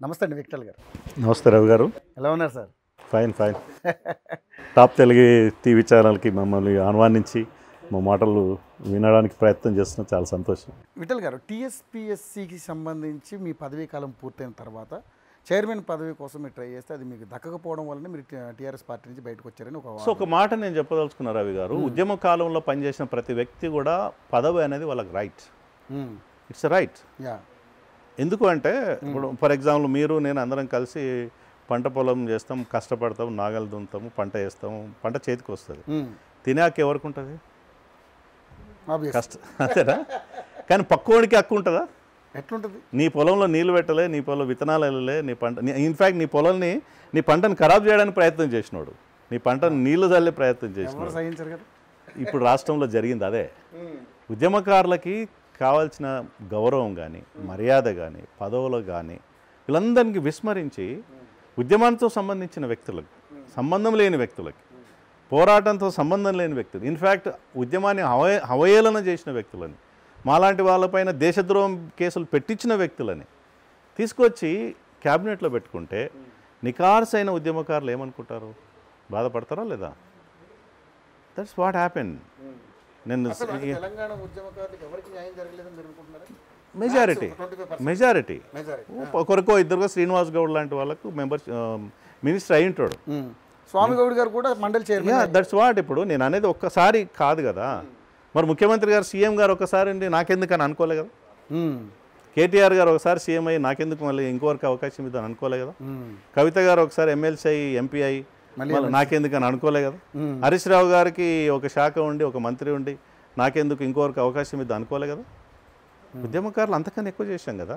నమస్తే అండి విక్టల్ గారు నమస్తే రవి గారు ఎలా ఉన్నారు sir fine fine top Telugu TV ఛానల్కి మమ్మల్ని ఆహ్వానించి మా మాటలు వినడానికి ప్రయత్నం చేస్తున్నా చాలా సంతోషం విఠల్ గారు టీఎస్పిఎస్సికి సంబంధించి మీ పదవీ కాలం పూర్తయిన తర్వాత చైర్మన్ పదవి కోసం మీరు ట్రై చేస్తే అది మీకు దక్కకపోవడం వల్లనే మీరు టీఆర్ఎస్ పార్టీ నుంచి బయటకు వచ్చారని ఒక సో ఒక మాట నేను చెప్పదలుచుకున్నా రవి గారు ఉద్యమ కాలంలో పనిచేసిన ప్రతి వ్యక్తి కూడా పదవి అనేది వాళ్ళకి right hmm. It's right yeah ఎందుకు అంటే ఇప్పుడు ఫర్ ఎగ్జాంపుల్ మీరు నేను అందరం కలిసి పంట పొలం చేస్తాం కష్టపడతాం నాగలు దున్నుతాము పంట వేస్తాము పంట చేతికి వస్తుంది మ్మ్. తినాక ఎవరికి ఉంటుంది Obvious. కష్ట అంతేనా కానీ పక్కోడికి హక్కు ఉంటుందా ఎట్లుంటుంది నీ పొలంలో నీళ్లు పెట్టలే నీ పొలం విత్తనాలు వెళ్ళలే నీ పంట ఇన్ఫ్యాక్ట్ నీ పొలంని నీ పంటను ఖరాబ్ చేయడానికి ప్రయత్నం చేసినాడు నీ పంటను నీళ్లు చల్లే ప్రయత్నం ఎవరు చేసినాడు సహించరు కదా ఇప్పుడు రాష్ట్రంలో జరిగింది అదే ఉద్యమకారులకి కావాల్సిన గౌరవం కానీ మర్యాద కానీ పదవులు కానీ వీళ్ళందరికీ విస్మరించి ఉద్యమానికి సంబంధించిన వ్యక్తులకు సంబంధం లేని వ్యక్తులకి పోరాటంతో సంబంధం లేని వ్యక్తులు ఇన్ఫ్యాక్ట్ ఉద్యమాన్ని హవే హవయేళన చేసిన వ్యక్తులని మాలాంటి వాళ్ళపైన దేశద్రోహం కేసులు పెట్టించిన వ్యక్తులని తీసుకొచ్చి క్యాబినెట్లో పెట్టుకుంటే నికార్సైన ఉద్యమకారులు ఏమనుకుంటారు బాధపడతారా లేదా దట్స్ వాట్ హ్యాపెన్ నేను అసలు అంటే తెలంగాణ ఉద్యమకారులకు ఎవరికి న్యాయం జరగలేదని మీరు అనుకుంటున్నారా majority twenty five majority majority ఒకరికో ఇద్దరుకో శ్రీనివాస్ గౌడ్ లాంటి వాళ్ళకు మెంబర్స్ మినిస్టర్ అయి ఉంటాడు స్వామి గౌడ్ గారు కూడా మండలి చైర్మన్ యా దట్స్ వాట్ ఇప్పుడు నేను అనేది ఒక్కసారి కాదు కదా మరి ముఖ్యమంత్రి గారు సీఎం గారు ఒకసారి ఉండి నాకెందుకు అని అనుకోలే కదా కేటీఆర్ గారు ఒకసారి సీఎం అయ్యి నాకెందుకు మళ్ళీ ఇంకోరికి అవకాశం ఇద్దని అనుకోలే కదా కవిత గారు ఒకసారి ఎమ్మెల్సీ అయ్యి ఎంపీ అయ్యి మళ్ళీ నాకెందుకు అని అనుకోలే కదా హరీష్ రావు గారికి ఒక శాఖ ఉండి ఒక మంత్రి ఉండి నాకెందుకు ఇంకోరికి అవకాశం ఇద్దాం అనుకోలే కదా ఉద్యమకారులు అంతకన్నా ఎక్కువ చేశాం కదా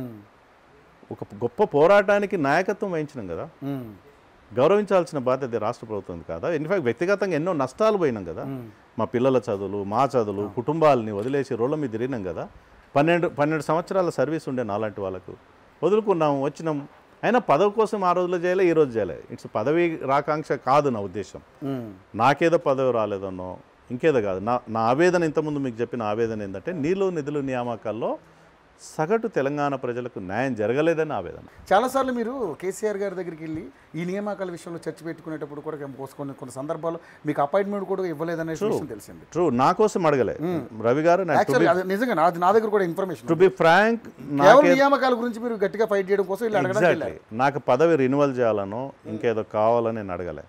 ఒక గొప్ప పోరాటానికి నాయకత్వం వహించినాం కదా గౌరవించాల్సిన బాధ్యత రాష్ట్ర ప్రభుత్వం కాదా ఇన్ఫాక్ట్ వ్యక్తిగతంగా ఎన్నో నష్టాలు పోయినాం కదా మా పిల్లల చదువులు మా చదువులు కుటుంబాలని వదిలేసి రోడ్ల మీద తిరిగినాం కదా పన్నెండు పన్నెండు సంవత్సరాల సర్వీస్ ఉండే నాలాంటి వాళ్ళకు వదులుకున్నాం వచ్చినాం అయినా పదవి కోసం ఆ రోజులో చేయలే ఈ రోజు చేయలే ఇట్స్ పదవి రాకాంక్ష కాదు నా ఉద్దేశం నాకేదో పదవి రాలేదన్నో ఇంకేదో కాదు నా నా ఆవేదన ఇంతకుముందు మీకు చెప్పిన ఆవేదన ఏంటంటే నీళ్ళు నిధులు నియామకాల్లో సగటు తెలంగాణ ప్రజలకు న్యాయం జరగలేదని ఆవేదన చాలాసార్లు మీరు కేసీఆర్ గారి దగ్గరికి వెళ్ళి ఈ నియామకాల విషయంలో చర్చ పెట్టుకునేటప్పుడు కూడా కొన్ని కొన్ని సందర్భాల్లో మీకు అపాయింట్మెంట్ కూడా ఇవ్వలేదనే విషయం తెలిసింది ట్రూ నా కోసం అడగలే రవి గారు యాక్చువల్లీ అది నిజంగా నాది నా దగ్గర కూడా ఇన్ఫర్మేషన్ టు బి ఫ్రాంక్ కేవలం నియామకాల గురించి మీరు గట్టిగా ఫైట్ చేయడం కోసం వీళ్ళు అడగడానికి ఎగ్జాక్ట్లీ నాకు పదవి రెన్యువల్ చేయాలనో ఇంకేదో కావాలని నేను అడగలే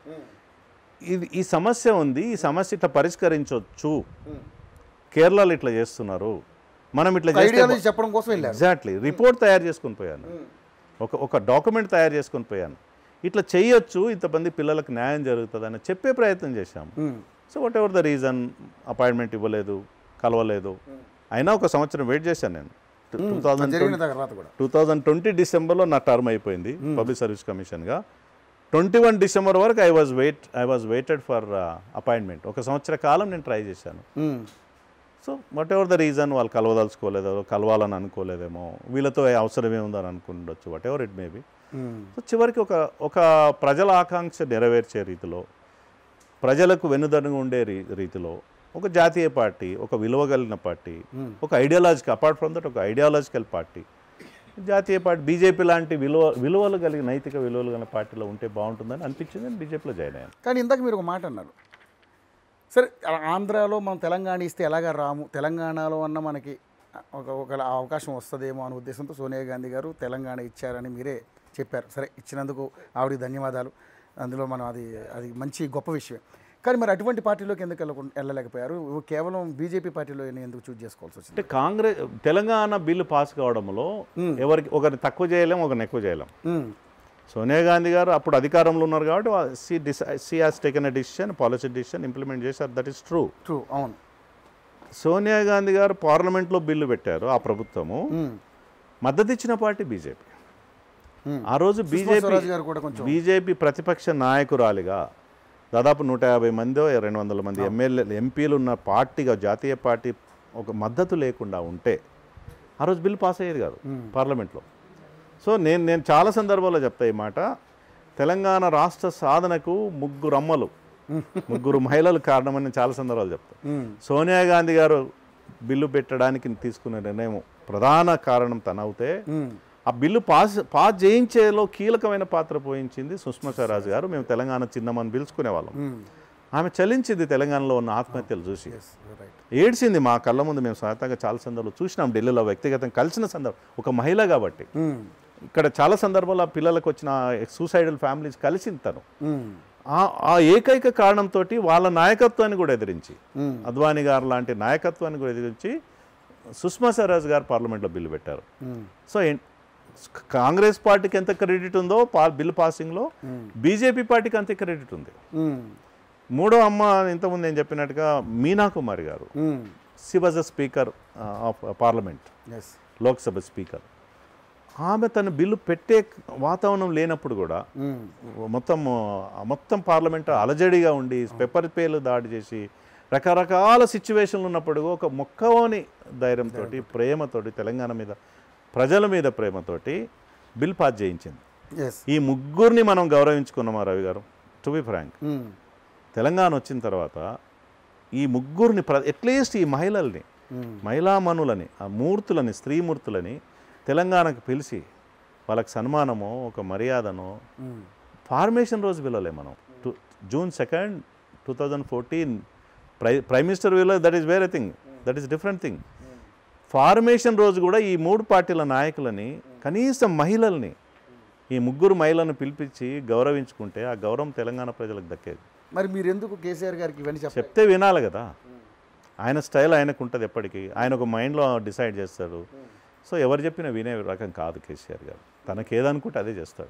ఇది ఈ సమస్య ఉంది ఈ సమస్య ఇట్లా పరిష్కరించవచ్చు కేరళలో ఇట్లా చేస్తున్నారు మనం ఇట్లా చేస్తే ఐడియాలజీ చెప్పడం కోసం వెళ్ళారు ఎగ్జాక్ట్లీ రిపోర్ట్ తయారు చేసుకొని పోయాను ఒక ఒక డాక్యుమెంట్ తయారు చేసుకొని పోయాను ఇట్లా చేయొచ్చు ఇంతమంది పిల్లలకు న్యాయం జరుగుతుందని చెప్పే ప్రయత్నం చేశాము hmm. So whatever the reason appointment ఇవ్వలేదు కలవలేదు అయినా ఒక సంవత్సరం వెయిట్ చేశాను నేను టూ థౌజండ్ జరిగిన తర్వాత కూడా టూ థౌజండ్ ట్వంటీ డిసెంబర్లో నా టర్మ్ అయిపోయింది పబ్లిక్ సర్వీస్ కమిషన్గా ట్వంటీ వన్ డిసెంబర్ వరకు I was wait I was waited for appointment ఒక సంవత్సర కాలం నేను ట్రై చేశాను hmm. So whatever the reason వాళ్ళు కలవదలుచుకోలేదో కలవాలని అనుకోలేదేమో వీళ్ళతో ఏ అవసరం ఏముందని అనుకుండొచ్చు whatever it may be hmm. So చివరికి ఒక ఒక ప్రజల ఆకాంక్ష నెరవేర్చే రీతిలో ప్రజలకు వెన్నుదన్నుగా ఉండే రీ రీతిలో ఒక జాతీయ పార్టీ ఒక విలువ కలిగిన పార్టీ ఒక ఐడియాలజికల్ అపార్ట్ ఫ్రమ్ దట్ ఒక ఐడియాలజికల్ పార్టీ జాతీయ పార్టీ బీజేపీ లాంటి విలువ విలువలు కలిగిన నైతిక విలువలు కలిగిన పార్టీలో ఉంటే బాగుంటుందని అనిపించింది నేను బీజేపీలో జాయిన్ అయ్యాను కానీ ఇందాక మీరు ఒక మాట అన్నారు సరే ఆ- ఆంధ్రాలో మనం తెలంగాణ ఇస్తే ఎలాగా రాము తెలంగాణలో అన్న మనకి ఒక ఒక అవకాశం వస్తుందేమో అనే ఉద్దేశంతో సోనియా గాంధీ గారు తెలంగాణ ఇచ్చారని మీరే చెప్పారు సరే ఇచ్చినందుకు ఆవిడకి ధన్యవాదాలు అందులో మనం అది అది మంచి గొప్ప విషయం కానీ మరి అటువంటి పార్టీలోకి ఎందుకు వెళ్ళకుండా వెళ్ళలేకపోయారు కేవలం బీజేపీ పార్టీలో ఎందుకు చూజ్ చేసుకోవాల్సి వచ్చింది అంటే కాంగ్రెస్ తెలంగాణ బిల్లు పాస్ కావడంలో ఎవరికి ఒకరిని తక్కువ చేయలేం ఒకరిని ఎక్కువ చేయలేం మ్మ్. సోనియా గాంధీ గారు అప్పుడు అధికారంలో ఉన్నారు కాబట్టి she this she has taken a decision policy decision implement చేశారు దట్ ఈస్ ట్రూ ట్రూ అవును సోనియా గాంధీ గారు పార్లమెంట్లో బిల్లు పెట్టారు ఆ ప్రభుత్వము మ్మ్. మద్దతు ఇచ్చిన పార్టీ బీజేపీ మ్మ్. ఆ రోజు సుష్మా బీజేపీ స్వరాజ్ గారు కూడా కొంచెం బీజేపీ ప్రతిపక్ష నాయకురాలిగా దాదాపు నూట యాభై మందో రెండు వందల మంది ఎమ్మెల్యే ఎంపీలు ఉన్న పార్టీగా జాతీయ పార్టీ ఒక మద్దతు లేకుండా ఉంటే ఆ రోజు బిల్లు పాస్ అయ్యేది కాదు పార్లమెంట్లో సో నేను నేను చాలా సందర్భాల్లో చెప్తా ఈ మాట తెలంగాణ రాష్ట్ర సాధనకు ముగ్గురు అమ్మలు ముగ్గురు మహిళలు కారణమని నేను చాలా సందర్భాలు చెప్తాను మ్మ్. సోనియా గాంధీ గారు బిల్లు పెట్టడానికి తీసుకున్న నిర్ణయం ప్రధాన కారణం తనవుతే మ్మ్. ఆ బిల్లు పాస్ పాస్ చేయించేలో కీలకమైన పాత్ర పోయించింది సుష్మా స్వరాజ్ గారు మేము తెలంగాణ చిన్నమని పిలుచుకునే వాళ్ళం ఆమె చలించింది తెలంగాణలో ఉన్న ఆత్మహత్యలు చూసి ఎస్ రైట్ ఏడ్చింది మా కళ్ళ ముందు మేము సహతంగా చాలా సందర్భాలు చూసినాం ఢిల్లీలో వ్యక్తిగతంగా కలిసిన సందర్భం ఒక మహిళ కాబట్టి ఇక్కడ చాలా సందర్భాల్లో ఆ పిల్లలకు వచ్చిన సూసైడల్ ఫ్యామిలీస్ కలిసింది తను ఆ- ఆ ఏకైక కారణంతో వాళ్ళ నాయకత్వాన్ని కూడా ఎదిరించి అద్వానీ గారు లాంటి నాయకత్వాన్ని కూడా ఎదిరించి సుష్మా స్వరాజ్ గారు పార్లమెంట్లో బిల్లు పెట్టారు సో ఎన్- కాంగ్రెస్ పార్టీకి ఎంత క్రెడిట్ ఉందో పా బిల్ పాసింగ్లో బీజేపీ పార్టీకి అంతే క్రెడిట్ ఉంది మూడో అమ్మ ఇంతకుముందు నేను చెప్పినట్టుగా మీనా కుమారి గారు she was a speaker of parliament yes Lok Sabha speaker ఆమె తన బిల్లు పెట్టే వాతావరణం లేనప్పుడు కూడా మొత్తం ఆ, మొత్తం పార్లమెంట్ అలజడిగా ఉండి పెప్పర్ పేలు దాడి చేసి రకరకాల సిచ్యువేషన్లు ఉన్నప్పుడు ఒక మొక్కవోని ధైర్యంతో ప్రేమతోటి తెలంగాణ మీద ప్రజల మీద ప్రేమతోటి బిల్ పాస్ చేయించింది ఎస్ ఈ ముగ్గురిని మనం గౌరవించుకున్నామా రవి గారు టు బి ఫ్రాంక్ తెలంగాణ వచ్చిన తర్వాత ఈ ముగ్గురిని ప్ర అట్లీస్ట్ ఈ మహిళల్ని మహిళామణులని ఆ మూర్తులని స్త్రీమూర్తులని తెలంగాణకు పిలిచి వాళ్ళకి సన్మానమో ఒక మర్యాదనో ఫార్మేషన్ రోజు పిలవలే మనం to June second two thousand fourteen prime prime minister విలో దట్ ఈస్ వేరే thing that is different thing formation రోజు కూడా ఈ మూడు పార్టీల నాయకులని కనీసం మహిళల్ని ఈ ముగ్గురు మహిళలను పిలిపించి గౌరవించుకుంటే ఆ గౌరవం తెలంగాణ ప్రజలకు దక్కేది మరి మీరు ఎందుకు కేసీఆర్ గారికి ఇవన్నీ చెప్పారు చెప్తే వినాలి కదా ఆయన స్టైల్ ఆయనకు ఉంటుంది ఎప్పటికీ ఆయన ఒక మైండ్లో డిసైడ్ చేస్తాడు సో ఎవరు చెప్పినా వినే రకం కాదు కేసీఆర్ గారు తనకి ఏదనుకుంటే అదే చేస్తాడు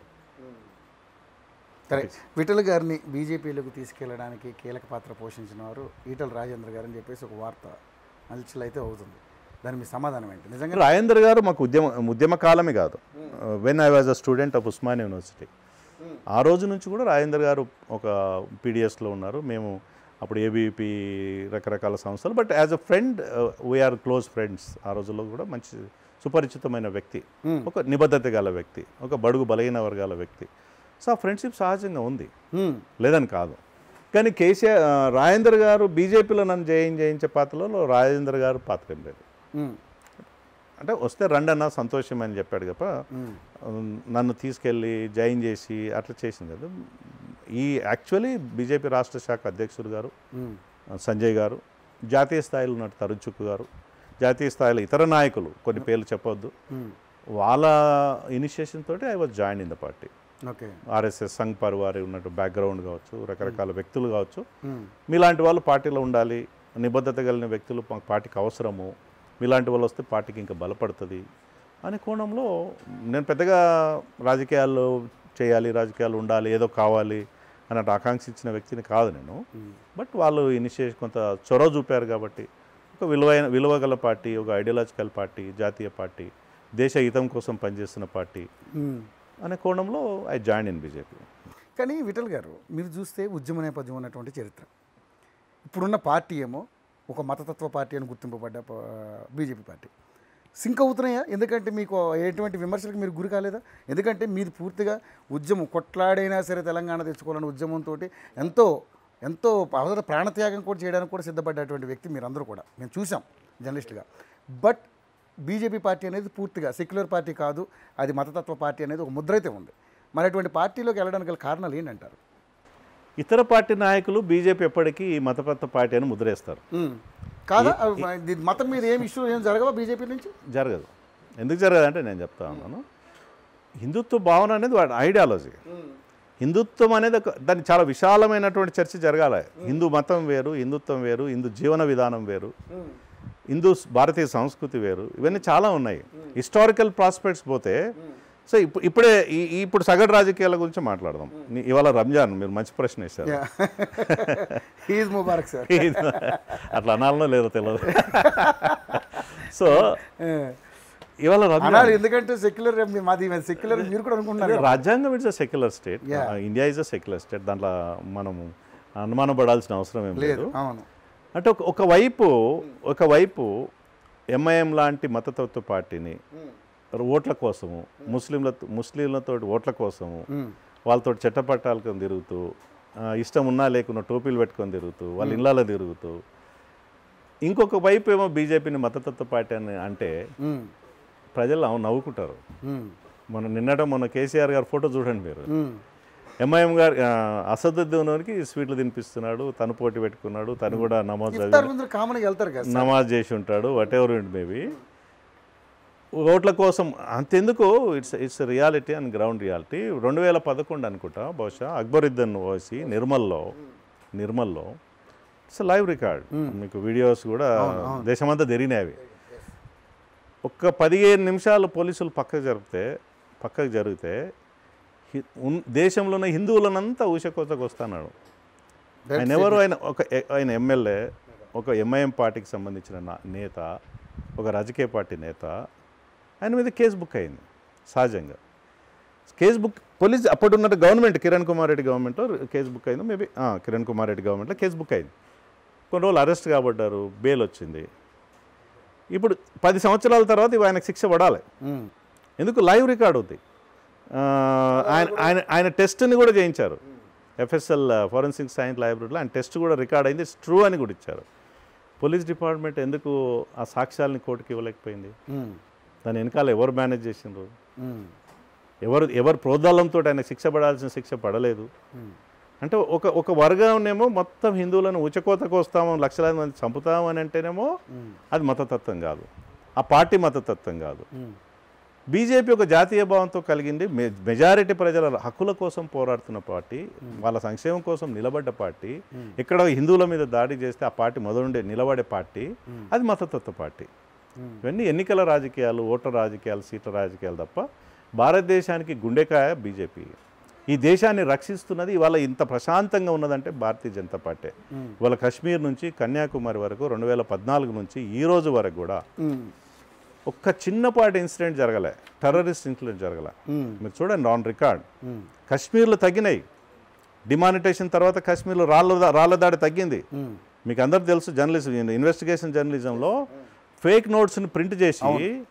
సరే విఠల్ గారిని బీజేపీలోకి తీసుకెళ్ళడానికి కీలక పాత్ర పోషించిన వారు ఈటల రాజేంద్ర గారు అని చెప్పేసి ఒక వార్త మల్చిల్ అయితే అవుతుంది దాని మీ సమాధానం ఏంటి నిజంగా రాజేందర్ గారు మాకు ఉద్యమ ఉద్యమ కాలమే కాదు when I was a student of Osman university ఆ రోజు నుంచి కూడా రాజేందర్ గారు ఒక పీడిఎస్లో ఉన్నారు మేము అప్పుడు ఏబీపీ రకరకాల సంస్థలు but as a friend we are close friends ఆ రోజుల్లో కూడా మంచి సుపరిచితమైన వ్యక్తి ఒక నిబద్ధత గల వ్యక్తి ఒక బడుగు బలహీన వర్గాల వ్యక్తి సో ఆ ఫ్రెండ్షిప్ సహజంగా ఉంది హ్మ్. లేదని కాదు కానీ కేసీఆర్ ఆ, రాజేందర్ గారు బీజేపీలో నన్ను జయం జయించే పాత్రలో రాజేందర్ గారు పాత్ర ఏం లేదు హ్మ్. అంటే వస్తే రండి అన్న సంతోషం అని చెప్పాడు తప్ప నన్ను తీసుకెళ్ళి జాయిన్ చేసి అట్లా చేసింది కదా ఈ యాక్చువల్లీ బీజేపీ రాష్ట్ర శాఖ అధ్యక్షుడు గారు హ్మ్. సంజయ్ గారు జాతీయ స్థాయిలో ఉన్న తరుచుక్ గారు జాతీయ స్థాయిలో ఇతర నాయకులు కొన్ని పేర్లు చెప్పొద్దు హ్మ్. వాళ్ళ ఇనిషియేషన్ తోటి I was join in the party okay RSS Sangh Parivar ఉన్నట్టు బ్యాక్గ్రౌండ్ కావచ్చు రకరకాల వ్యక్తులు కావచ్చు హ్మ్. మీలాంటి వాళ్ళు పార్టీలో ఉండాలి నిబద్ధత కలిగిన వ్యక్తులు మా పార్టీకి అవసరము మీలాంటి వాళ్ళు వస్తే పార్టీకి ఇంకా బలపడుతుంది అనే కోణంలో నేను పెద్దగా రాజకీయాల్లో చేయాలి రాజకీయాలు ఉండాలి ఏదో కావాలి అన్నట్టు ఆకాంక్షించిన వ్యక్తిని కాదు నేను బట్ వాళ్ళు ఇనిషియేషన్ కొంత చొరవ చూపారు కాబట్టి ఒక విలువైన విలువ గల పార్టీ ఒక ఐడియాలజికల్ పార్టీ జాతీయ పార్టీ దేశ హితం కోసం పనిచేస్తున్న పార్టీ హ్మ్. అనే కోణంలో ఐ జాయిన్ ఇన్ బీజేపీ కానీ విఠల్ గారు మీరు చూస్తే ఉద్యమ నేపథ్యం ఉన్నటువంటి చరిత్ర ఇప్పుడున్న పార్టీ ఏమో ఒక మతతత్వ పార్టీ అని గుర్తింపబడ్డ బీజేపీ పార్టీ సింక్ అవుతున్నాయా ఎందుకంటే మీకు ఎటువంటి విమర్శలకు మీరు గురి కాలేదా ఎందుకంటే మీది పూర్తిగా ఉద్యమం కొట్లాడైనా సరే తెలంగాణ తెచ్చుకోవాలనే ఉద్యమంతో ఎంతో ఎంతో అవసర ప్రాణత్యాగం కూడా చేయడానికి కూడా సిద్ధపడ్డటువంటి వ్యక్తి మీరందరూ కూడా మేము చూసాం జర్నలిస్ట్గా బట్ బీజేపీ పార్టీ అనేది పూర్తిగా సెక్యులర్ పార్టీ కాదు అది మతతత్వ పార్టీ అనేది ఒక ముద్ర అయితే ఉంది మరి అటువంటి పార్టీలోకి వెళ్ళడానికి గల కారణాలు ఏంటంటారు ఇతర పార్టీ నాయకులు బీజేపీ ఎప్పటికీ ఈ మతపత్ర పార్టీ అని ముద్రేస్తారు కాదా ఇది మతం మీద ఏం ఇష్యూ ఏం జరగవా బీజేపీ నుంచి జరగదు ఎందుకు జరగదు అంటే నేను చెప్తా ఉన్నాను హిందుత్వ భావన అనేది వాడి ఐడియాలజీ హిందుత్వం అనేది ఒక దాన్ని చాలా విశాలమైనటువంటి చర్చ జరగాలి హిందూ మతం వేరు హిందుత్వం వేరు హిందూ జీవన విధానం వేరు హిందూ భారతీయ సంస్కృతి వేరు ఇవన్నీ చాలా ఉన్నాయి హిస్టారికల్ ప్రాస్పెక్ట్స్ పోతే సో ఇప్పుడు ఇప్పుడే ఈ- ఈ ఇప్పుడు సగటు రాజకీయాల గురించి మాట్లాడదాం ని- ఇవాళ రంజాన్ మీరు మంచి ప్రశ్న వేశారు ఈజ్ ముబారక్ సార్ అట్లా అనాలనో లేదో తెలియదు సో ఇవాళ రంజాన్ అనాలి ఎందుకంటే సెక్యులర్ మాది సెక్యులర్ మీరు కూడా అనుకుంటున్నారు కదా. రాజ్యాంగం it's a secular state India is a secular state దాంట్లో మనము అనుమానపడాల్సిన అవసరం ఏం లేదు లేదు అవును అంటే ఒక ఒకవైపు ఒకవైపు ఎంఐఎం లాంటి మతతత్వ పార్టీని ఓట్ల కోసము ముస్లింల ముస్లింలతో ఓట్ల కోసము మ్మ్. వాళ్ళతో చట్టపట్టాలకు తిరుగుతూ ఆ, ఇష్టం ఉన్నా లేకున్నా టోపీలు పెట్టుకొని తిరుగుతూ వాళ్ళ ఇళ్ళలో తిరుగుతూ ఇంకొక వైపు ఏమో బీజేపీని మతతత్వ పార్టీ అని అంటే మ్మ్. ప్రజలు నవ్వు- నవ్వుకుంటారు మ్మ్. మన నిన్నట మొన్న కేసీఆర్ గారు ఫోటో చూడండి మీరు ఉమ్. ఎంఐఎం గారు ఆ, అసదుద్దీన్కి స్వీట్లు తినిపిస్తున్నాడు తను పోటీ పెట్టుకున్నాడు తను కూడా నమాజ్ చదివి ఇఫ్తార్ ముందు కామన్గా వెళ్తారు కదా సార్. నమాజ్ చేసి ఉంటాడు వాట్ ఎవర్ ఇట్ మేబీ ఓట్ల కోసం అంతెందుకు it's it's reality and ground reality రెండు వేల పదకొండు అనుకుంటా బహుశా అక్బరుద్దన్ ఓసి నిర్మల్లో నిర్మల్లో ఇట్స్ లైవ్ రికార్డ్ మీకు వీడియోస్ కూడా దేశమంతా జరిగినాయి అవి ఒక్క పదిహేను నిమిషాలు పోలీసులు పక్కకు జరిపితే పక్కకు జరిగితే హి- ఉన్- దేశంలో ఉన్న హిందువులనంతా ఊషకోతకు వస్తున్నాడు ఆయన ఎవరు ఆయన ఒక ఎ- ఆయన ఎమ్మెల్యే ఒక ఎంఐఎం పార్టీకి సంబంధించిన నా- నేత ఒక రాజకీయ పార్టీ నేత ఆయన మీద కేసు బుక్ అయింది సహజంగా కేసు బుక్ పోలీస్ అప్పుడున్న గవర్నమెంట్ కిరణ్ కుమార్ రెడ్డి గవర్నమెంట్లో కేసు బుక్ అయింది మేబీ కిరణ్ కుమార్ రెడ్డి గవర్నమెంట్లో కేసు బుక్ అయింది కొన్ని రోజులు అరెస్ట్ కాబడ్డారు బెయిల్ వచ్చింది ఇప్పుడు పది సంవత్సరాల తర్వాత ఇవి ఆయనకు శిక్ష పడాలి ఉమ్. ఎందుకు లైవ్ రికార్డ్ ఉంది ఆ, ఆయన ఆయన ఆయన టెస్ట్ని కూడా చేయించారు ఎఫ్ఎస్ఎల్ ఫోరెన్సిక్ సైన్స్ లైబ్రరీలో ఆయన టెస్ట్ కూడా రికార్డ్ అయింది ట్రూ అని కూడా ఇచ్చారు పోలీస్ డిపార్ట్మెంట్ ఎందుకు ఆ సాక్ష్యాలని కోర్టుకి ఇవ్వలేకపోయింది ఉమ్. దాని వెనకాల ఎవరు మేనేజ్ చేసిండ్రు ఉమ్. ఎవరు ఎవరు ప్రోద్బలంతో ఆయన శిక్ష పడాల్సిన శిక్ష పడలేదు ఉమ్. అంటే ఒక ఒక వర్గంనేమో మొత్తం హిందువులను ఉచకోతకు వస్తాము లక్షలాది మంది చంపుతాము అని అంటేనేమో ఉమ్. అది మతతత్వం కాదు ఆ పార్టీ మతతత్వం కాదు ఉమ్. బీజేపీ ఒక జాతీయ భావంతో కలిగింది మె- మెజారిటీ ప్రజల హక్కుల కోసం పోరాడుతున్న పార్టీ వాళ్ళ సంక్షేమం కోసం నిలబడ్డ పార్టీ ఇక్కడ హిందువుల మీద దాడి చేస్తే ఆ పార్టీ మొదలుండే నిలబడే పార్టీ అది మతతత్వ పార్టీ ఉమ్. ఇవన్నీ ఎన్నికల రాజకీయాలు ఓట్ల రాజకీయాలు సీట్ల రాజకీయాలు తప్ప భారతదేశానికి గుండెకాయ బీజేపీ ఈ దేశాన్ని రక్షిస్తున్నది ఇవాళ ఇంత ప్రశాంతంగా ఉన్నదంటే భారతీయ జనతా పార్టీ ఉమ్. ఇవాళ కాశ్మీర్ నుంచి కన్యాకుమారి వరకు రెండు వేల పద్నాలుగు నుంచి ఈ రోజు వరకు కూడా ఉమ్. ఒక్క చిన్నపాటి ఇన్సిడెంట్ జరగలే టెర్రరిస్ట్ ఇన్సిడెంట్ జరగలే ఉమ్. మీరు చూడండి ఆన్ రికార్డ్ ఉమ్. కశ్మీర్లో తగ్గినాయి డిమానిటేషన్ తర్వాత కశ్మీర్లో రాళ్ళ దా- రాళ్ళ దాడి తగ్గింది ఉమ్. మీకు అందరు తెలుసు జర్నలిజం ఇన్వెస్టిగేషన్ జర్నలిజంలో ఫేక్ నోట్స్ని ప్రింట్ చేసి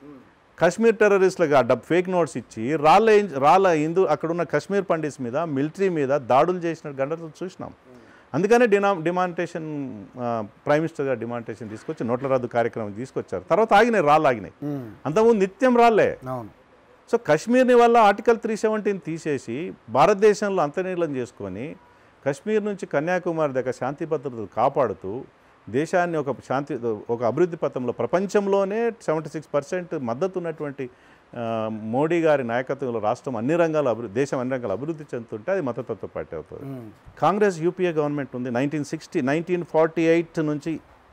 కశ్మీర్ టెర్రరిస్టులకు ఆ డబ్ ఫేక్ నోట్స్ ఇచ్చి రాళ్ళ ఏం- రాళ్ళ హిందూ అక్కడున్న కశ్మీర్ పండిట్స్ మీద మిలిటరీ మీద దాడులు చేసిన గంటలు చూసినాం అందుకనే డినా డిమానిటేషన్ ఆ, ప్రైమ్ మినిస్టర్ గారు డిమానిటేషన్ తీసుకొచ్చి నోట్ల రద్దు కార్యక్రమం తీసుకొచ్చారు తర్వాత ఆగినాయి రాళ్ళు ఆగినాయి ఉమ్. అంతకుముందు నిత్యం రాళ్ళే అవును సో కశ్మీర్ని వల్ల ఆర్టికల్ త్రీ సెవెంటీన్ తీసేసి భారతదేశంలో అంతర్నీలం చేసుకొని కశ్మీర్ నుంచి కన్యాకుమారి దాకా శాంతి భద్రతలు కాపాడుతూ దేశాన్ని ఒక శాంతి ఒక అభివృద్ధి పథంలో ప్రపంచంలోనే సెవెంటీ సిక్స్ పర్సెంట్ మద్దతు ఉన్నటువంటి ఆ, మోడీ గారి నాయకత్వంలో రాష్ట్రం అన్ని రంగాలు అభివృద్ధి దేశం అన్ని రంగాలు అభివృద్ధి చెందుతుంటే అది మతతత్వ పార్టీ అవుతుంది ఉమ్. కాంగ్రెస్ యూపీఏ గవర్నమెంట్ ఉంది nineteen sixty nineteen forty eight నుంచి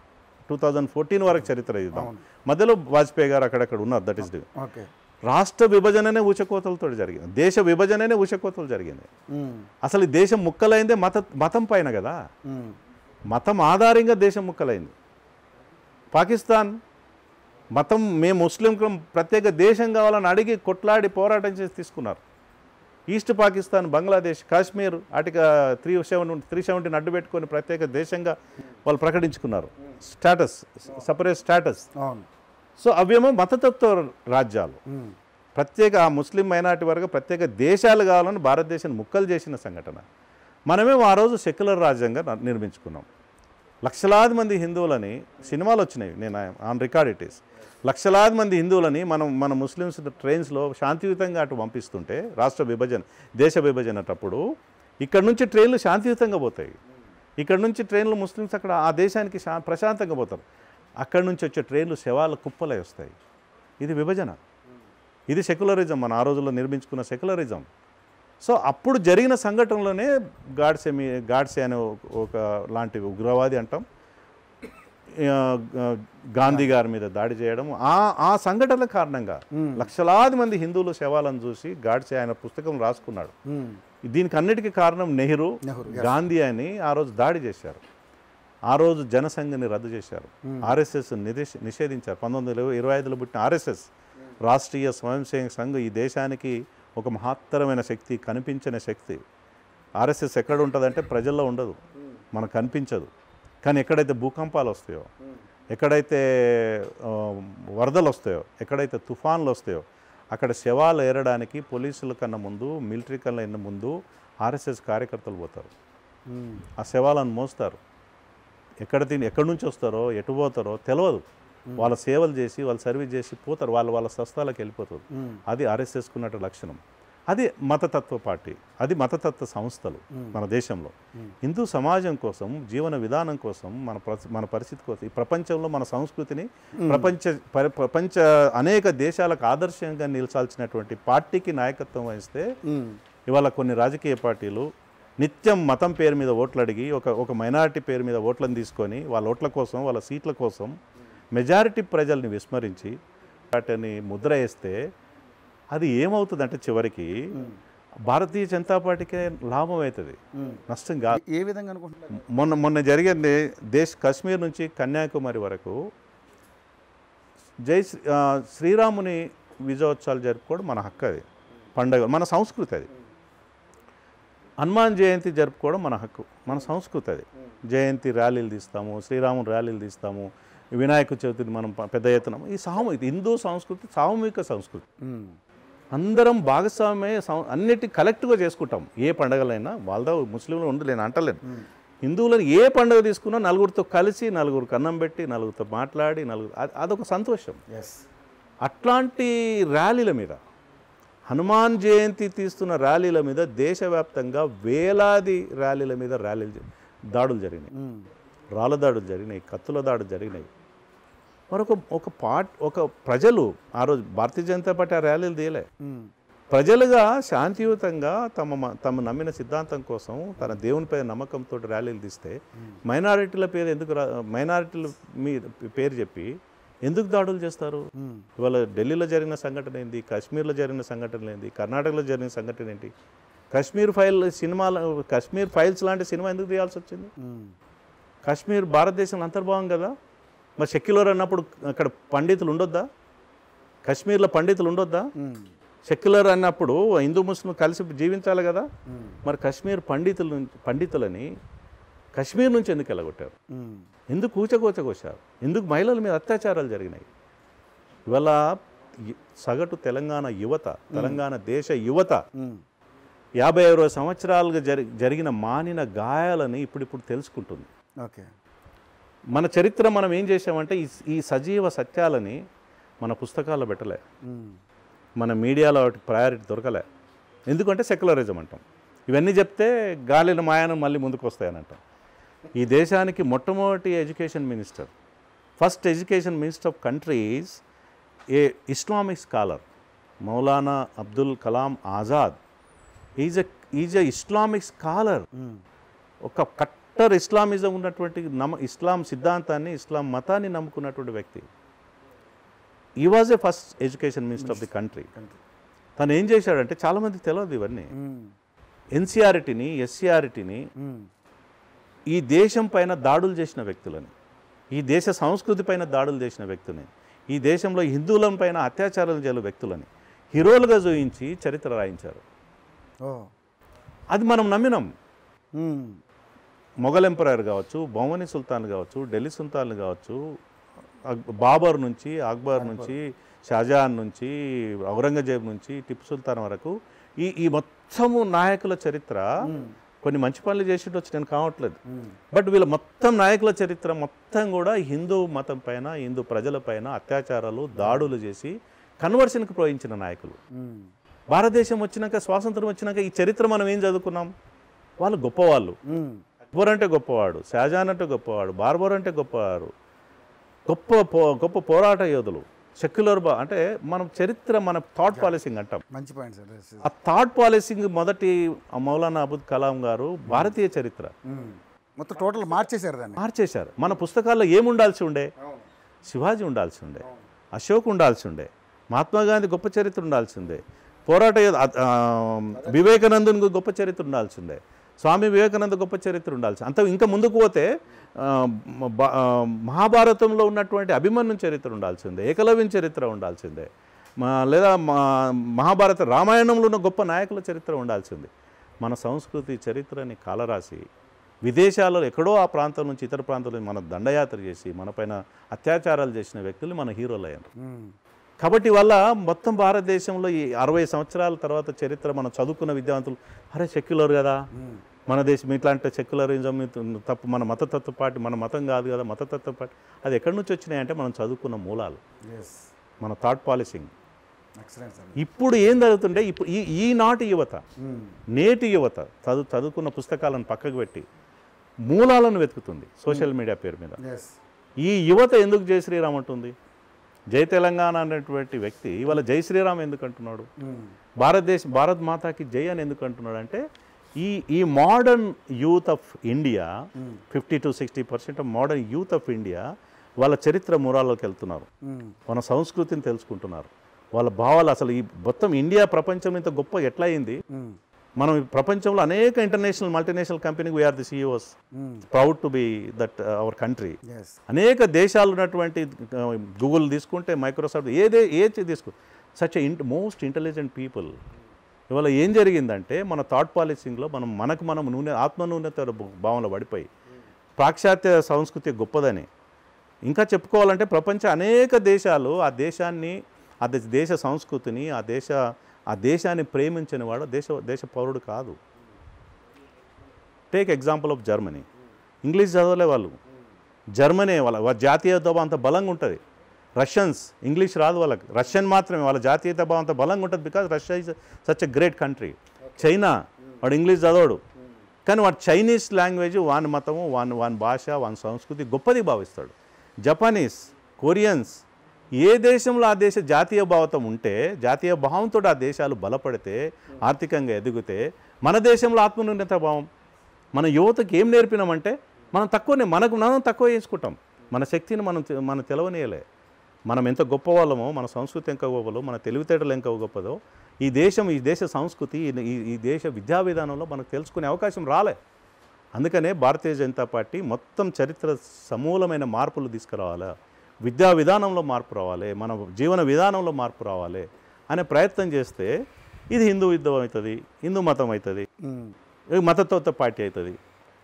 టూ థౌజండ్ ఫోర్టీన్ వరకు చరిత్ర ఇద్దాం మధ్యలో వాజ్పేయి గారు అక్కడక్కడ ఉన్నారు దట్ ఇస్ ఓకే రాష్ట్ర విభజననే ఉచకోతలతో జరిగింది దేశ విభజననే ఉచకోతలు జరిగింది ఉమ్. అసలు ఈ దేశం ముక్కలైందే మత మతం పైన కదా ఉమ్. మతం ఆధారంగా దేశం ముక్కలైంది పాకిస్తాన్ మతం మేము ముస్లిం ప్రత్యేక దేశం కావాలని అడిగి కొట్లాడి పోరాటం చేసి తీసుకున్నారు ఈస్ట్ పాకిస్తాన్ బంగ్లాదేశ్ కాశ్మీర్ ఆటిక త్రీ సెవెన్ త్రీ సెవెంటీని అడ్డు పెట్టుకొని ప్రత్యేక దేశంగా వాళ్ళు ప్రకటించుకున్నారు స్టేటస్ సపరేట్ స్టేటస్ అవును సో అవేమో మతతత్వ రాజ్యాలు ఉమ్. ప్రత్యేక ఆ ముస్లిం మైనార్టీ వరకు ప్రత్యేక దేశాలు కావాలని భారతదేశాన్ని ముక్కలు చేసిన సంఘటన మనమేమో ఆ రోజు సెక్యులర్ రాజ్యంగా న- నిర్మించుకున్నాం లక్షలాది మంది హిందువులని సినిమాలు వచ్చినాయి నేను ఆన్ రికార్డ్ ఇట్ ఈస్ లక్షలాది మంది హిందువులని మనం మన ముస్లిమ్స్ ట్రైన్స్లో శాంతియుతంగా అటు పంపిస్తుంటే రాష్ట్ర విభజన దేశ విభజనటప్పుడు ఇక్కడ నుంచి ట్రైన్లు శాంతియుతంగా పోతాయి ఇక్కడ నుంచి ట్రైన్లు ముస్లిమ్స్ అక్కడ ఆ దేశానికి శా ప్రశాంతంగా పోతారు అక్కడ నుంచి వచ్చే ట్రైన్లు శవాల కుప్పలై వస్తాయి ఇది విభజన ఇది సెక్యులరిజం మన ఆ రోజుల్లో నిర్మించుకున్న సెక్యులరిజం సో అప్పుడు జరిగిన సంఘటనలోనే గాడ్సే మీ గాడ్సే అనే ఒక- ఒక లాంటి ఉగ్రవాది అంటాం ఆ, ఆ, గాంధీ గారి మీద దాడి చేయడం ఆ ఆ సంఘటనల కారణంగా లక్షలాది మంది హిందువులు శవాలను చూసి గాడ్సే ఆయన పుస్తకం రాసుకున్నాడు ఉమ్. దీనికి అన్నిటికీ కారణం నెహ్రూ నెహ్రూ, గాంధీ అని ఆ రోజు దాడి చేశారు ఆ రోజు జనసంఘని రద్దు చేశారు ఆర్ఎస్ఎస్ నిదేశ నిషేధించారు పంతొమ్మిది వందల ఇరవై ఐదులో పుట్టిన ఆర్ఎస్ఎస్ రాష్ట్రీయ స్వయం సేవక సంఘ్ ఈ దేశానికి ఒక మహత్తరమైన శక్తి కనిపించని శక్తి ఆర్ఎస్ఎస్ ఎక్కడ ఉంటుందంటే ప్రజల్లో ఉండదు మనకు కనిపించదు కానీ ఎక్కడైతే భూకంపాలు వస్తాయో ఎక్కడైతే ఆ, వరదలు వస్తాయో ఎక్కడైతే తుఫాన్లు వస్తాయో అక్కడ శవాలు ఏరడానికి పోలీసుల కన్నా ముందు మిలిటరీ కన్నా ముందు ఆర్ఎస్ఎస్ కార్యకర్తలు పోతారు ఉమ్. ఆ శవాలను మోస్తారు ఎక్కడ తిని ఎక్కడి నుంచి వస్తారో ఎటు పోతారో తెలియదు వాళ్ళ సేవలు చేసి వాళ్ళు సర్వీస్ చేసి పోతారు వాళ్ళు వాళ్ళ స్వస్థాలకు వెళ్ళిపోతారు అది ఆర్ఎస్ఎస్కు ఉన్నట్టు లక్షణం అది మతతత్వ పార్టీ అది మతతత్వ సంస్థలు మన దేశంలో హిందూ సమాజం కోసం జీవన విధానం కోసం మన ప్ర- మన పరిస్థితి కోసం ఈ ప్రపంచంలో మన సంస్కృతిని ప్రపంచ పరి- ప్రపంచ అనేక దేశాలకు ఆదర్శంగా నిలిచాల్సినటువంటి పార్టీకి నాయకత్వం వహిస్తే ఇవాళ కొన్ని రాజకీయ పార్టీలు నిత్యం మతం పేరు మీద ఓట్లు అడిగి ఒక ఒక మైనారిటీ పేరు మీద ఓట్లను తీసుకొని వాళ్ళ ఓట్ల కోసం వాళ్ళ సీట్ల కోసం మెజారిటీ ప్రజల్ని విస్మరించి వాటిని ముద్ర వేస్తే అది ఏమవుతుందంటే చివరికి భారతీయ జనతా పార్టీకే లాభం అవుతుంది నష్టం కాదు ఏ విధంగా అనుకుంటున్నారు మొన్న మొన్న జరిగింది దేశ్ కాశ్మీర్ నుంచి కన్యాకుమారి వరకు జై శ్రీ- ఆ, శ్రీరాముని విజయోత్సవాలు జరుపుకోవడం మన హక్కు అది పండగ మన సంస్కృతి అది హనుమాన్ జయంతి జరుపుకోవడం మన హక్కు మన సంస్కృతి అది జయంతి ర్యాలీలు తీస్తాము శ్రీరాముని ర్యాలీలు తీస్తాము వినాయక చవితిని మనం ప- పెద్ద ఎత్తున ఈ సామూహిక హిందూ సంస్కృతి సామూహిక సంస్కృతి అందరం భాగస్వామ్య సం- అన్నిటి కలెక్ట్గా చేసుకుంటాం ఏ పండగలైనా వాళ్ళ ముస్లింలు ఉండి నేను అంటలేను హిందువులను ఏ పండుగ తీసుకున్నా నలుగురితో కలిసి నలుగురికి అన్నం పెట్టి నలుగురితో మాట్లాడి నలుగురు అది- అదొక సంతోషం ఎస్ అట్లాంటి ర్యాలీల మీద హనుమాన్ జయంతి తీస్తున్న ర్యాలీల మీద దేశవ్యాప్తంగా వేలాది ర్యాలీల మీద ర్యాలీలు జరి- దాడులు జరిగినాయి రాళ్ళ దాడులు జరిగినాయి కత్తుల దాడులు జరిగినాయి మరొక ఒక పార్ట్ ఒక ప్రజలు ఆ రోజు భారతీయ జనతా పార్టీ ఆ ర్యాలీలు తీయలే ప్రజలుగా శాంతియుతంగా తమ మ- తమ నమ్మిన సిద్ధాంతం కోసం తన దేవునిపై నమ్మకంతో ర్యాలీలు తీస్తే మైనారిటీల పేరు ఎందుకు రా మైనారిటీల మీ పేరు చెప్పి ఎందుకు దాడులు చేస్తారు ఇవాళ ఢిల్లీలో జరిగిన సంఘటన ఏంది కాశ్మీర్లో జరిగిన సంఘటన ఏంది కర్ణాటకలో జరిగిన సంఘటన ఏంటి కాశ్మీర్ ఫైల్ సినిమాల కాశ్మీర్ ఫైల్స్ లాంటి సినిమా ఎందుకు తీయాల్సి వచ్చింది కాశ్మీర్ భారతదేశంలో అంతర్భాగం కదా మరి సెక్యులర్ అన్నప్పుడు అక్కడ పండితులు ఉండొద్దా కాశ్మీర్లో పండితులు ఉండొద్దా సెక్యులర్ అన్నప్పుడు హిందూ ముస్లిం కలిసి జీవించాలి కదా మరి కాశ్మీర్ పండితుల నుంచి పండితులని కాశ్మీర్ నుంచి ఎందుకు వెళ్ళగొట్టారు ఎందుకు కూచకోచకోశారు ఎందుకు మహిళల మీద అత్యాచారాలు జరిగినాయి ఇవాళ ఈ సగటు తెలంగాణ యువత తెలంగాణ దేశ యువత యాభై అరవై సంవత్సరాలుగా జరి జరిగిన మానిన గాయాలని ఇప్పుడిప్పుడు తెలుసుకుంటుంది ఓకే మన చరిత్ర మనం ఏం చేసామంటే ఈ ఈ సజీవ సత్యాలని మన పుస్తకాల్లో పెట్టలే మన మీడియాలో వాటికి ప్రయారిటీ దొరకలే ఎందుకంటే సెక్యులరిజం అంటాం ఇవన్నీ చెప్తే గాలిన మాయానం మళ్ళీ ముందుకు వస్తాయని అంటాం ఈ దేశానికి మొట్టమొదటి education minister first education minister of countries a Islamic scholar Maulana Abdul Kalam Azad is a is a Islamic scholar ఒక కట్టర్ ఇస్లామిజం ఉన్నటువంటి నమ్మ ఇస్లాం సిద్ధాంతాన్ని ఇస్లాం మతాన్ని నమ్ముకున్నటువంటి వ్యక్తి ఈ was a first education minister of the country తను ఏం చేశాడంటే చాలామందికి తెలియదు ఇవన్నీ ఎన్సీఆర్టీని ఎస్సీఆర్టీని ఈ దేశం పైన దాడులు చేసిన వ్యక్తులని ఈ దేశ సంస్కృతి పైన దాడులు చేసిన వ్యక్తులని ఈ దేశంలో హిందువుల పైన అత్యాచారాలు చేయని వ్యక్తులని హీరోలుగా చూయించి చరిత్ర రాయించారు ఓ అది మనం నమ్మినాం మొఘల్ ఎంపరర్ కావచ్చు బహుమని సుల్తాన్ కావచ్చు ఢిల్లీ సుల్తాన్ కావచ్చు అక్- బాబర్ నుంచి అక్బర్ నుంచి షాజహాన్ నుంచి ఔరంగజేబ్ నుంచి టిప్పు సుల్తాన్ వరకు ఈ ఈ మొత్తము నాయకుల చరిత్ర కొన్ని మంచి పనులు చేసేటొచ్చు నేను కావట్లేదు బట్ వీళ్ళ మొత్తం నాయకుల చరిత్ర మొత్తం కూడా హిందూ మతం పైన హిందూ ప్రజల పైన అత్యాచారాలు దాడులు చేసి కన్వర్షన్కి ప్రోయించిన నాయకులు భారతదేశం వచ్చినాక స్వాతంత్రం వచ్చినాక ఈ చరిత్ర మనం ఏం చదువుకున్నాం వాళ్ళు గొప్పవాళ్ళు అక్బర్ అంటే గొప్పవాడు షాజహాన్ అంటే గొప్పవాడు బార్బర్ అంటే గొప్పవారు గొప్ప పో గొప్ప పోరాట యోధులు సెక్యులర్ బా అంటే మనం చరిత్ర మన థాట్ పాలసింగ్ అంటాం మంచి పాయింట్ సార్ Yes, yes. ఆ థాట్ పాలసింగ్ మొదటి ఆ మౌలానా అబుద్ కలాం గారు భారతీయ చరిత్ర మ్మ్. మొత్తం టోటల్ మార్చేశారు దాన్ని మార్చేశారు మన పుస్తకాల్లో ఏముండాల్సి ఉండే శివాజీ ఉండాల్సి ఉండే అశోక్ ఉండాల్సి ఉండే మహాత్మా గాంధీ గొప్ప చరిత్ర ఉండాల్సి ఉండే పోరాట యోధ- ఆ, ఆ, వివేకానందుని గొప్ప చరిత్ర ఉండాల్సి ఉండే స్వామి వివేకానంద గొప్ప చరిత్ర ఉండాల్సి అంత ఇంకా ముందుకు పోతే ఆ, బ- ఆ, మహాభారతంలో ఉన్నటువంటి అభిమన్యు చరిత్ర ఉండాల్సిందే ఏకలవ్యం చరిత్ర ఉండాల్సిందే మా లేదా మా మహాభారత రామాయణంలో ఉన్న గొప్ప నాయకుల చరిత్ర ఉండాల్సింది మన సంస్కృతి చరిత్రని కాలరాసి విదేశాల్లో ఎక్కడో ఆ ప్రాంతం నుంచి ఇతర ప్రాంతాల నుంచి మన దండయాత్ర చేసి మనపైన అత్యాచారాలు చేసిన వ్యక్తులు మన హీరోలు అయ్యారు మ్మ్. కాబట్టి వల్ల మొత్తం భారతదేశంలో ఈ అరవై సంవత్సరాల తర్వాత చరిత్ర మనం చదువుకున్న విద్యావంతులు అరే సెక్యులర్ కదా మన దేశం ఇట్లాంటి సెక్యులరిజం తప్పు మన మతతత్వ పార్టీ మన మతం కాదు కదా మతతత్వ పార్టీ అది ఎక్కడి నుంచి వచ్చినాయంటే మనం చదువుకున్న మూలాలు ఎస్ మన థాట్ పాలసింగ్ ఎక్సలెంట్ సార్ ఇప్పుడు ఏం జరుగుతుంటే ఇప్పుడు ఈ ఈనాటి యువత నేటి యువత చదువు చదువుకున్న పుస్తకాలను పక్కకు పెట్టి మూలాలను వెతుకుతుంది సోషల్ మీడియా పేరు మీద ఎస్ ఈ యువత ఎందుకు జై శ్రీరామ్ అంటుంది జై తెలంగాణ అనేటువంటి వ్యక్తి ఇవాళ జై శ్రీరామ్ ఎందుకు అంటున్నాడు భారతదేశ భారత్ మాతాకి జై అని ఎందుకు అంటున్నాడు అంటే ఈ ఈ modern youth of India fifty to sixty percent of modern youth of India వాళ్ళ చరిత్ర మూలాల్లోకి వెళ్తున్నారు మన సంస్కృతిని తెలుసుకుంటున్నారు వాళ్ళ భావాలు అసలు ఈ మొత్తం ఇండియా ప్రపంచం ఇంత గొప్ప ఎట్లా అయింది మనం ఈ ప్రపంచంలో అనేక ఇంటర్నేషనల్ మల్టీనేషనల్ కంపెనీకి we are the CEOs proud to be that our country is అనేక దేశాలు ఉన్నటువంటి గూగుల్ తీసుకుంటే మైక్రోసాఫ్ట్ ఏదే ఏ తీసుకో సచ్ ఇంట్ మోస్ట్ ఇంటెలిజెంట్ పీపుల్ ఇవాళ ఏం జరిగిందంటే మన థాట్ పాలసింగ్లో మనం మనకు మనం నూనె ఆత్మ నూనెత భావనలో పడిపోయి పాశ్చాత్య సంస్కృతి గొప్పదని ఇంకా చెప్పుకోవాలంటే ప్రపంచ అనేక దేశాలు ఆ దేశాన్ని ఆ దే- దేశ సంస్కృతిని ఆ దేశ ఆ దేశాన్ని ప్రేమించిన వాడు దేశ దేశ పౌరుడు కాదు take example of Germany English చదవలే వాళ్ళు జర్మనీ వాళ్ళ వాళ్ళ జాతీయత భావం అంత బలంగా ఉంటుంది రష్యన్స్ ఇంగ్లీష్ రాదు వాళ్ళకి రష్యన్ మాత్రమే వాళ్ళ జాతీయత భావం అంత బలంగా ఉంటుంది because Russia is such a great country China వాడు ఇంగ్లీష్ చదవడు కానీ వాడు చైనీస్ లాంగ్వేజ్ వాని మతము వాని వాని భాష వాని సంస్కృతి గొప్పది భావిస్తాడు జపానీస్ కొరియన్స్ ఏ దేశంలో ఆ దేశ జాతీయ భావతం ఉంటే జాతీయ భావంతో ఆ దేశాలు బలపడితే ఆర్థికంగా ఎదిగితే మన దేశంలో ఆత్మనిర్ణత భావం మన యువతకి ఏం నేర్పినామంటే మనం తక్కువనే మనకు మనం తక్కువ చేసుకుంటాం మన శక్తిని మనం తె- మనం తెలవనీయలే మనం ఎంత గొప్ప వాళ్ళమో మన సంస్కృతి ఎంత గొప్పదో మన తెలివితేటలు ఎంత గొప్పదో ఈ దేశం ఈ దేశ సంస్కృతి ఈ- ఈ ఈ దేశ విద్యా విధానంలో మనకు తెలుసుకునే అవకాశం రాలే అందుకనే భారతీయ జనతా పార్టీ మొత్తం చరిత్ర సమూలమైన మార్పులు తీసుకురావాలి విద్యా విధానంలో మార్పు రావాలి మన జీవన విధానంలో మార్పు రావాలి అనే ప్రయత్నం చేస్తే ఇది హిందూ యుద్ధం అవుతుంది హిందూ మతం అవుతుంది ఇది మతతత్వ పార్టీ అవుతుంది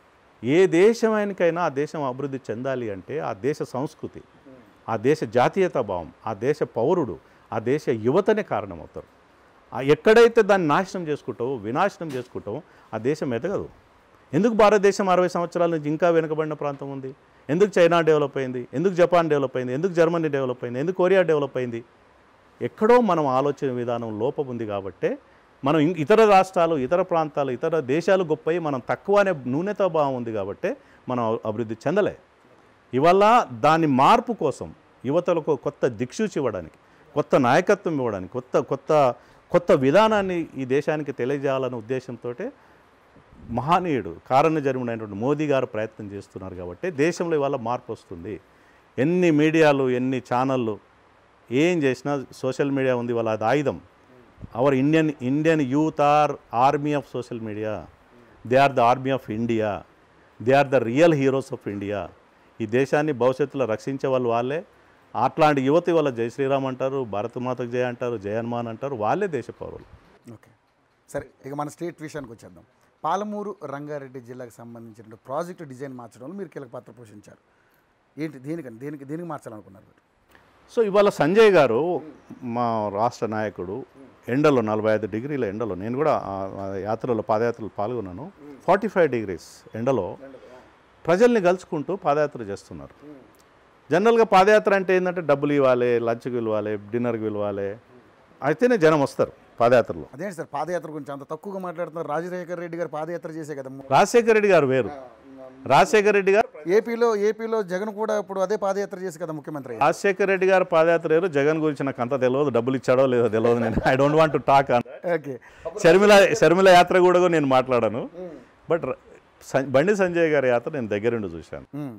ఏ దేశమైనకైనా ఆ దేశం అభివృద్ధి చెందాలి అంటే ఆ దేశ సంస్కృతి ఆ దేశ జాతీయత భావం ఆ దేశ పౌరుడు ఆ దేశ యువతనే కారణమవుతారు ఆ ఎక్కడైతే దాన్ని నాశనం చేసుకుంటావో వినాశనం చేసుకుంటావో ఆ దేశం ఎదగదు ఎందుకు భారతదేశం అరవై సంవత్సరాల నుంచి ఇంకా వెనుకబడిన ప్రాంతం ఉంది ఎందుకు చైనా డెవలప్ అయింది ఎందుకు జపాన్ డెవలప్ అయింది ఎందుకు జర్మనీ డెవలప్ అయింది ఎందుకు కొరియా డెవలప్ అయింది ఎక్కడో మనం ఆలోచన విధానం లోపం ఉంది కాబట్టే మనం ఇం- ఇతర రాష్ట్రాలు ఇతర ప్రాంతాలు ఇతర దేశాలు గొప్పవి మనం తక్కువ అనే న్యూనత భావం ఉంది కాబట్టే మనం అ- అభివృద్ధి చెందలే ఇవల్ల దాని మార్పు కోసం యువతలకు కొత్త దిక్సూచి ఇవ్వడానికి కొత్త నాయకత్వం ఇవ్వడానికి కొత్త కొత్త కొత్త విధానాన్ని ఈ దేశానికి తెలియజేయాలనే ఉద్దేశంతో మహానీయుడు కారణ జన్ముడైనటువంటి మోదీ గారు ప్రయత్నం చేస్తున్నారు కాబట్టి దేశంలో ఇవాళ మార్పు వస్తుంది ఎన్ని మీడియాలు ఎన్ని ఛానళ్ళు ఏం చేసినా సోషల్ మీడియా ఉంది వాళ్ళ అది ఆయుధం our Indian Indian youth are army of social media they are the army of India they are the real heroes of India ఈ దేశాన్ని భవిష్యత్తులో రక్షించే వాళ్ళు వాళ్ళే అట్లాంటి యువతి వాళ్ళ జై శ్రీరామ్ అంటారు భారతమాతకు జయ అంటారు జయ హనుమాన్ అంటారు వాళ్ళే దేశ పౌరులు ఓకే సరే ఇక మన స్టేట్ విషయానికి వచ్చేద్దాం పాలమూరు రంగారెడ్డి జిల్లాకు సంబంధించిన ప్రాజెక్టు డిజైన్ మార్చడంలో మీరు కీలక పాత్ర పోషించారు ఏంటి దేనికని దేనికి దేనికి మార్చాలనుకున్నారు మీరు సో ఇవాళ సంజయ్ గారు మా రాష్ట్ర నాయకుడు ఎండలో నలభై ఐదు డిగ్రీల ఎండలో నేను కూడా ఆ- ఆ యాత్రలో పాదయాత్రలో పాల్గొన్నాను ఫార్టీ ఫైవ్ డిగ్రీస్ ఎండలో ప్రజల్ని కలుసుకుంటూ పాదయాత్ర చేస్తున్నారు జనరల్గా పాదయాత్ర అంటే ఏంటంటే డబ్బులు ఇవ్వాలి లంచ్కి ఇవ్వాలి డిన్నర్కి ఇవ్వాలి అయితేనే జనం వస్తారు పాదయాత్రలో అదేంటి సార్ పాదయాత్ర గురించి అంత తక్కువగా మాట్లాడుతున్నారు రాజశేఖర్ రెడ్డి గారు పాదయాత్ర చేసే కదా రాజశేఖర రెడ్డి గారు వేరు రాజశేఖర రెడ్డి గారు ఏపీలో ఏపీలో జగన్ కూడా ఇప్పుడు అదే పాదయాత్ర చేసి కదా ముఖ్యమంత్రి అయ్యారు. రాజశేఖర రెడ్డి గారు పాదయాత్ర వేరు జగన్ గురించి నాకు అంత తెలియదు డబ్బులు ఇచ్చాడో లేదో తెలియదు నేను I don't want to talk okay Sharmila Sharmila యాత్ర కూడా నేను మాట్లాడాను బట్ ర- సం- బండి సంజయ్ గారి యాత్ర నేను దగ్గరుండి చూశాను ఉమ్,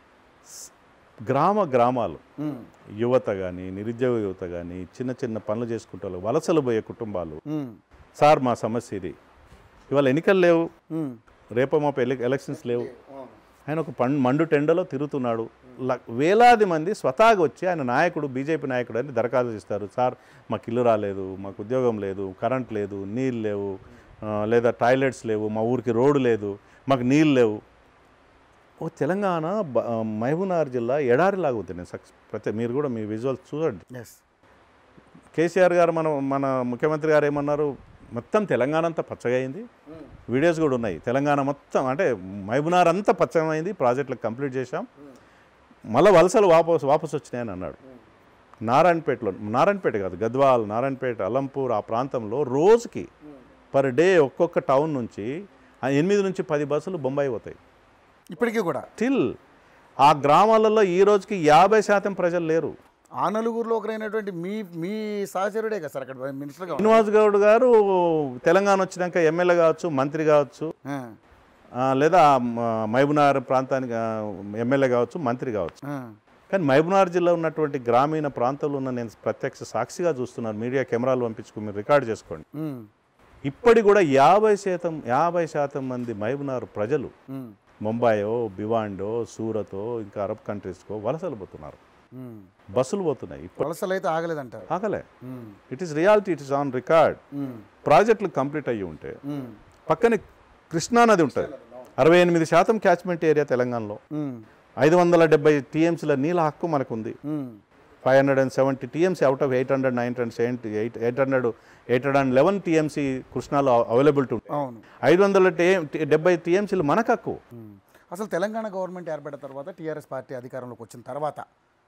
గ్రామ గ్రామాలు ఉమ్, యువత కానీ నిరుద్యోగ యువత కానీ చిన్న చిన్న పనులు చేసుకుంటారు వలసలు పోయే కుటుంబాలు ఉమ్, సార్ మా సమస్య ఇది ఇవాళ ఎన్నికలు లేవు ఉమ్, రేపో మాపు ఎల ఎలక్షన్స్ లేవు ఆయన ఒక పం మండు టెండలో తిరుగుతున్నాడు ల- వేలాది మంది స్వతహాగా వచ్చి ఆయన నాయకుడు బీజేపీ నాయకుడు అని దరఖాస్తు ఇస్తారు సార్ మాకు ఇల్లు రాలేదు మాకు ఉద్యోగం లేదు కరెంట్ లేదు నీళ్ళు లేవు ఆ, లేదా టాయిలెట్స్ లేవు మా ఊరికి రోడ్డు లేదు మాకు నీళ్ళు లేవు ఓ తెలంగాణ బ- ఆ, మహబూబ్నగర్ జిల్లా ఎడారిలాగా ఉంది నేను సక్స్ ప్రతి మీరు కూడా మీ విజువల్స్ చూడండి ఎస్ కేసీఆర్ గారు మన మన ముఖ్యమంత్రి గారు ఏమన్నారు మొత్తం తెలంగాణ అంతా పచ్చగా అయింది వీడియోస్ కూడా ఉన్నాయి తెలంగాణ మొత్తం అంటే మహబూనార్ అంతా పచ్చగా అయింది ప్రాజెక్టులు కంప్లీట్ చేశాం మళ్ళీ వలసలు వాపస్ వాపస్ వచ్చినాయని అన్నాడు నారాయణపేటలో నారాయణపేట కాదు గద్వాల్ నారాయణపేట అలంపూర్ ఆ ప్రాంతంలో రోజుకి పర్ డే ఒక్కొక్క టౌన్ నుంచి ఆ ఎనిమిది నుంచి పది బస్సులు బొంబాయి పోతాయి ఇప్పటికీ కూడా స్టిల్ ఆ గ్రామాలలో ఈ రోజుకి యాభై శాతం ప్రజలు లేరు ఆ నలుగురిలో ఒకరైనటువంటి మీ మీ సహచరుడే కదా సార్ అక్కడ మినిస్టర్గా ఉన్నారు. శ్రీనివాస్ గౌడ్ గారు తెలంగాణ వచ్చినాక ఎమ్మెల్యే కావచ్చు మంత్రి కావచ్చు ఆ, ఆ, లేదా మ- మహబూబ్నగర్ ప్రాంతానికి ఆ, ఎమ్మెల్యే కావచ్చు మంత్రి కావచ్చు ఆ, కానీ మహబూబ్నగర్ జిల్లా ఉన్నటువంటి గ్రామీణ ప్రాంతంలో ఉన్న నేను ప్రత్యక్ష సాక్షిగా చూస్తున్నాను మీడియా కెమెరాలు పంపించుకుని మీరు రికార్డ్ చేసుకోండి ఉమ్, ఇప్పటి కూడా యాభై శాతం యాభై శాతం మంది మహబూబ్నగర్ ప్రజలు ఉమ్, ముంబాయో భివాండో సూరతో ఇంకా అరబ్ కంట్రీస్కో వలసలు పోతున్నారు ఉమ్. బస్సులు పోతున్నాయి ఇప్పుడు వలసలు అయితే ఆగలేదంటారు ఆగలే um, it is reality it is on record um, ప్రాజెక్టులు కంప్లీట్ అయ్యి ఉంటే ఉమ్, పక్కనే కృష్ణా నది ఉంటుంది అరవై ఎనిమిది శాతం క్యాచ్మెంట్ ఏరియా తెలంగాణలో ఉమ్, ఐదు వందల డెబ్బై టీఎంసీల నీళ్ళ హక్కు మనకుంది um, five hundred and seventy TMC out of eight hundred nine hundred seventy eight eight hundred eight hundred and eleven TMC కృష్ణాలో అవైలబిలిటీ ఉంటుంది అవును ఐదు వందల టీ డెబ్బై టీఎంసీలు మనకు హక్కు ఉమ్. అసలు తెలంగాణ గవర్నమెంట్ ఏర్పడిన తర్వాత టీఆర్ఎస్ పార్టీ అధికారంలోకి వచ్చిన తర్వాత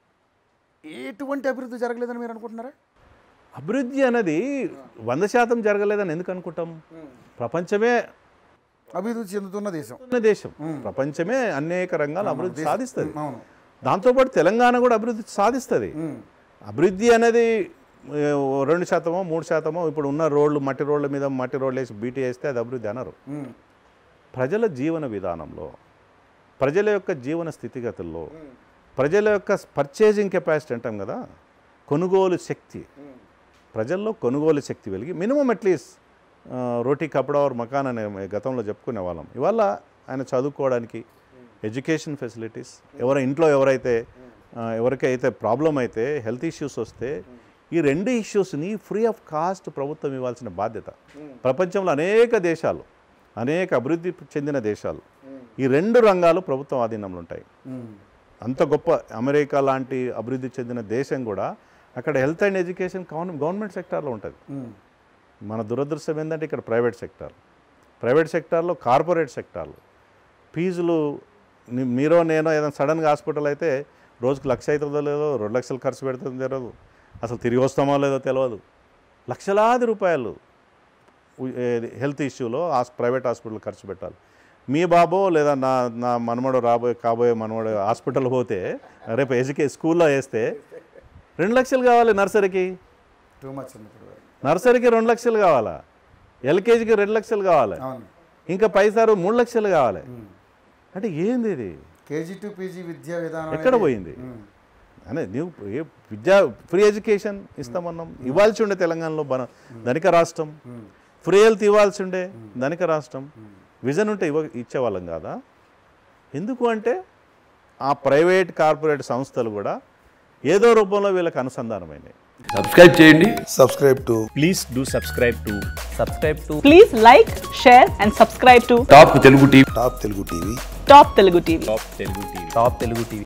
ఎటువంటి అభివృద్ధి జరగలేదని మీరు అనుకుంటున్నారా అభివృద్ధి అనేది వంద శాతం జరగలేదని ఎందుకు అనుకుంటాం ప్రపంచమే అభివృద్ధి చెందుతున్న దేశం ఉన్న దేశం ప్రపంచమే అనేక రంగాలు అభివృద్ధి సాధిస్తుంది అవును దాంతోపాటు తెలంగాణ కూడా అభివృద్ధి సాధిస్తుంది ఉమ్, అభివృద్ధి అనేది ఏ, ఓ రెండు శాతమో మూడు శాతమో ఇప్పుడు ఉన్న రోడ్లు మట్టి రోడ్ల మీద మట్టి రోడ్లు వేసి బీటీ వేస్తే అది అభివృద్ధి అనరు ఉమ్, ప్రజల జీవన విధానంలో ప్రజల యొక్క జీవన స్థితిగతుల్లో ప్రజల యొక్క పర్చేజింగ్ కెపాసిటీ అంటాం కదా కొనుగోలు శక్తి ప్రజల్లో కొనుగోలు శక్తి వెలిగి మినిమం అట్లీస్ట్ రోటీ కపడా ఆర్ మకాన్ అనే గతంలో చెప్పుకునే వాళ్ళం ఇవాళ ఆయన చదువుకోవడానికి ఎడ్యుకేషన్ ఫెసిలిటీస్ ఎవరి ఇంట్లో ఎవరైతే ఆ, ఎవరికైతే ప్రాబ్లం అయితే హెల్త్ ఇష్యూస్ వస్తే ఈ రెండు ఇష్యూస్ని ఫ్రీ ఆఫ్ కాస్ట్ ప్రభుత్వం ఇవ్వాల్సిన బాధ్యత ప్రపంచంలో అనేక దేశాలు అనేక అభివృద్ధి చెందిన దేశాలు ఈ రెండు రంగాలు ప్రభుత్వం ఆధీనంలో ఉంటాయి ఉమ్, అంత గొప్ప అమెరికా లాంటి అభివృద్ధి చెందిన దేశం కూడా అక్కడ హెల్త్ అండ్ ఎడ్యుకేషన్ గవర్నమెంట్ సెక్టార్లో ఉంటుంది ఉమ్, మన దురదృష్టం ఏంటంటే ఇక్కడ ప్రైవేట్ సెక్టార్ ప్రైవేట్ సెక్టార్లో కార్పొరేట్ సెక్టార్లు ఫీజులు ని- మీరో నేనో ఏదైనా సడన్గా హాస్పిటల్ అయితే రోజుకు లక్ష అవుతుందో లేదో రెండు లక్షలు ఖర్చు పెడుతుందో తెలియదు అసలు తిరిగి వస్తామో లేదో తెలియదు లక్షలాది రూపాయలు ఉ- ఏది హెల్త్ ఇష్యూలో హాస్ ప్రైవేట్ హాస్పిటల్ ఖర్చు పెట్టాలి మీ బాబో లేదా నా నా మనమడు రాబోయే కాబోయే మనమడు హాస్పిటల్ పోతే రేపు ఎడ్యుకే స్కూల్లో వేస్తే రెండు లక్షలు కావాలి నర్సరీకి టూ మచ్ ఉంది ఇప్పుడు నర్సరీకి రెండు లక్షలు కావాలా ఎల్కేజీకి రెండు లక్షలు కావాలి అవును ఇంకా పైసారు మూడు లక్షలు కావాలి అంటే ఏంది ఇది కేజీ టు పీజీ విద్యా విధానం ఎక్కడ అనేది- పోయింది ఉమ్, అనే నువ్వు ఏ విద్యా ఫ్రీ ఎడ్యుకేషన్ ఇస్తామన్నాం ఇవ్వాల్సి ఉండే తెలంగాణలో మన ధనిక రాష్ట్రం ఫ్రీ హెల్త్ ఇవ్వాల్సి ఉండే ధనిక రాష్ట్రం విజన్ ఉంటే ఇవ్వ ఇచ్చేవాళ్ళం కాదా ఎందుకు అంటే ఆ ప్రైవేట్ కార్పొరేట్ సంస్థలు కూడా ఏదో రూపంలో వీళ్ళకి అనుసంధానమైనాయి సబ్స్క్రైబ్ చేయండి subscribe to please do subscribe to subscribe to Please like, share, and subscribe to top Telugu TV Top Telugu TV. Top Telugu TV. top telugu tv top telugu tv